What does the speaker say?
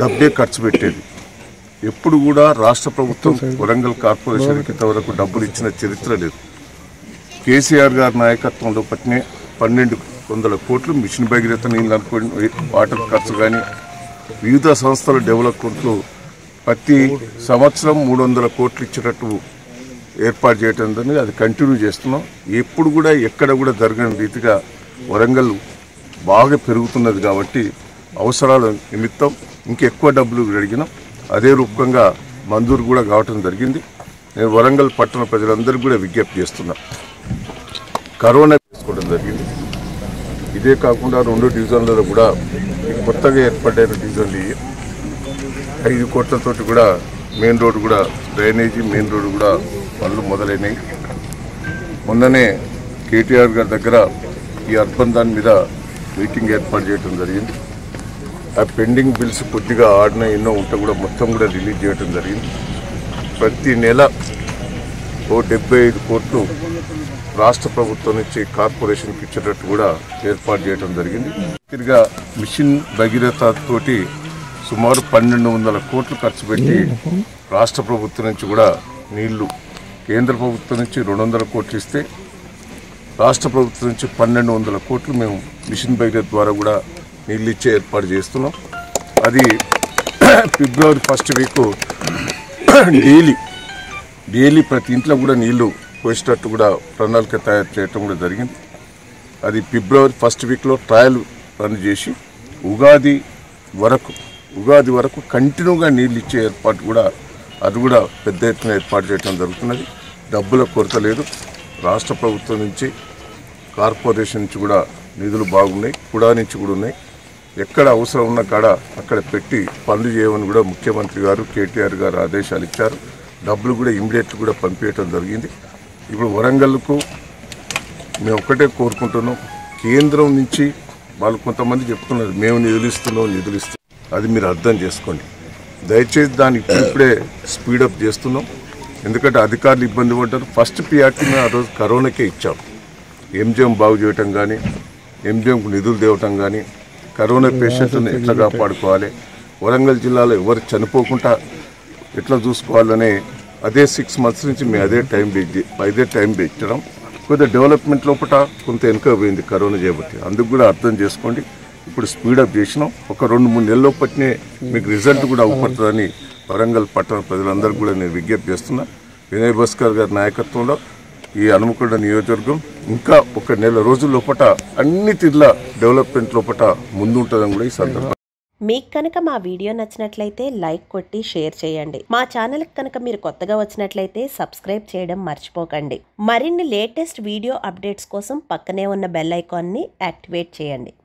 డబ్బే ఖర్చు పెట్టేది ఎప్పుడు కూడా రాష్ట్ర ప్రభుత్వం వరంగల్ కార్పొరేషన్కి ఇంతవరకు డబ్బులు ఇచ్చిన చరిత్ర లేదు కేసీఆర్ గారి నాయకత్వంలో పట్టినే పన్నెండు వందల కోట్లు మిషన్ భగీరథ నీళ్ళు అనుకోండి వాటర్ ఖర్చు కానీ వివిధ సంస్థల డెవలప్మెంట్లు ప్రతి సంవత్సరం మూడు వందల కోట్లు ఇచ్చేటట్టు ఏర్పాటు చేయటం అనేది అది కంటిన్యూ చేస్తున్నాం ఎప్పుడు కూడా ఎక్కడ కూడా జరగని రీతిగా వరంగల్ బాగా పెరుగుతున్నది కాబట్టి అవసరాల నిమిత్తం ఇంకెక్కువ డబ్బులు అడిగినాం అదే రూపంగా మంజూరు కూడా కావటం జరిగింది నేను వరంగల్ పట్టణ ప్రజలందరికీ కూడా విజ్ఞప్తి చేస్తున్నా కరోనా తీసుకోవడం జరిగింది ఇదే కాకుండా రెండు డివిజన్లలో కూడా ఈ కొత్తగా ఏర్పడిన డివిజన్లు ఇవి. ఐదు కోట్లతోటి కూడా మెయిన్ రోడ్ కూడా డ్రైనేజీ మెయిన్ రోడ్ కూడా పనులు మొదలైనవి మొన్ననే కేటీఆర్ గారి దగ్గర ఈ అర్బన్ దాని మీద మీటింగ్ ఏర్పాటు చేయడం జరిగింది ఆ పెండింగ్ బిల్స్ కొద్దిగా ఆడిన ఎన్నో ఉంటే కూడా మొత్తం కూడా రిలీజ్ చేయడం జరిగింది ప్రతి నెల ఓ డెబ్బై ఐదు కోట్లు రాష్ట్ర ప్రభుత్వం నుంచి కార్పొరేషన్కి ఇచ్చేటట్టు కూడా ఏర్పాటు చేయడం జరిగింది తిరిగా మిషన్ భగీరథ తోటి సుమారు పన్నెండు వందల కోట్లు ఖర్చు పెట్టి రాష్ట్ర ప్రభుత్వం నుంచి కూడా నీళ్లు కేంద్ర ప్రభుత్వం నుంచి రెండు వందల కోట్లు ఇస్తే రాష్ట్ర ప్రభుత్వం నుంచి పన్నెండు వందల కోట్లు మేము మిషన్ భగీరథ ద్వారా కూడా నీళ్ళు ఇచ్చే ఏర్పాటు చేస్తున్నాం అది February first week daily daily ప్రతి ఇంట్లో కూడా నీళ్లు పోసేటట్టు కూడా ప్రణాళిక తయారు చేయటం కూడా జరిగింది అది ఫిబ్రవరి ఫస్ట్ వీక్లో ట్రయల్ రన్ చేసి ఉగాది వరకు ఉగాది వరకు కంటిన్యూగా నీళ్ళు ఇచ్చే ఏర్పాటు కూడా అది కూడా పెద్ద ఎత్తున ఏర్పాటు చేయడం జరుగుతున్నది డబ్బుల కొరత లేదు రాష్ట్ర ప్రభుత్వం నుంచి కార్పొరేషన్ నుంచి కూడా నిధులు బాగున్నాయి కుడా నుంచి కూడా ఉన్నాయి ఎక్కడ అవసరం ఉన్న కాడ అక్కడ పెట్టి పనులు చేయమని కూడా ముఖ్యమంత్రి గారు కేటీఆర్ గారు ఆదేశాలు ఇచ్చారు డబ్బులు కూడా ఇమ్మీడియట్ కూడా పంపించడం జరిగింది ఇప్పుడు వరంగల్కు మేము ఒక్కటే కోరుకుంటున్నాం కేంద్రం నుంచి వాళ్ళు కొంతమంది చెప్తున్నారు మేము నిధులు ఇస్తున్నాం నిధులు ఇస్తున్నాం అది మీరు అర్థం చేసుకోండి దయచేసి దాన్ని ఇప్పుడే స్పీడప్ చేస్తున్నాం ఎందుకంటే అధికారులు ఇబ్బంది పడ్డారు ఫస్ట్ పిఆర్టీ మేము ఆ రోజు కరోనాకే ఇచ్చాం ఎంజిఎం బాగు చేయటం కానీ ఎంజిఎంకు నిధులు తేవటం కానీ కరోనా పేషెంట్లను ఎట్లా కాపాడుకోవాలి వరంగల్ జిల్లాలో ఎవరు చనిపోకుండా ఎట్లా చూసుకోవాలనే అదే సిక్స్ మంత్స్ నుంచి మేము అదే టైం వెయిట్ చే- అదే టైం పెట్టడం కొద్దిగా డెవలప్మెంట్ లోపల కొంత వెనుక పోయింది కరోనా చేయబట్టి అందుకు కూడా అర్థం చేసుకోండి ఇప్పుడు స్పీడప్ చేసినాం ఒక రెండు మూడు నెలల లోపట్నే మీకు రిజల్ట్ కూడా అవుపడుతుందని వరంగల్ పట్టణ ప్రజలందరికీ కూడా నేను విజ్ఞప్తి చేస్తున్నా వినయ్ భాస్కర్ గారి నాయకత్వంలో ఈ హనుమకొండ నియోజకవర్గం ఇంకా ఒక నెల రోజుల లోపట అన్ని తీర్ల డెవలప్మెంట్ లోపట ముందుంటుందని కూడా ఈ సందర్భంగా మీకు కనుక మా వీడియో నచ్చినట్లయితే లైక్ కొట్టి షేర్ చేయండి మా ఛానల్కి కనుక మీరు కొత్తగా వచ్చినట్లయితే సబ్స్క్రైబ్ చేయడం మర్చిపోకండి మరిన్ని లేటెస్ట్ వీడియో అప్డేట్స్ కోసం పక్కనే ఉన్న బెల్ ఐకాన్ని యాక్టివేట్ చేయండి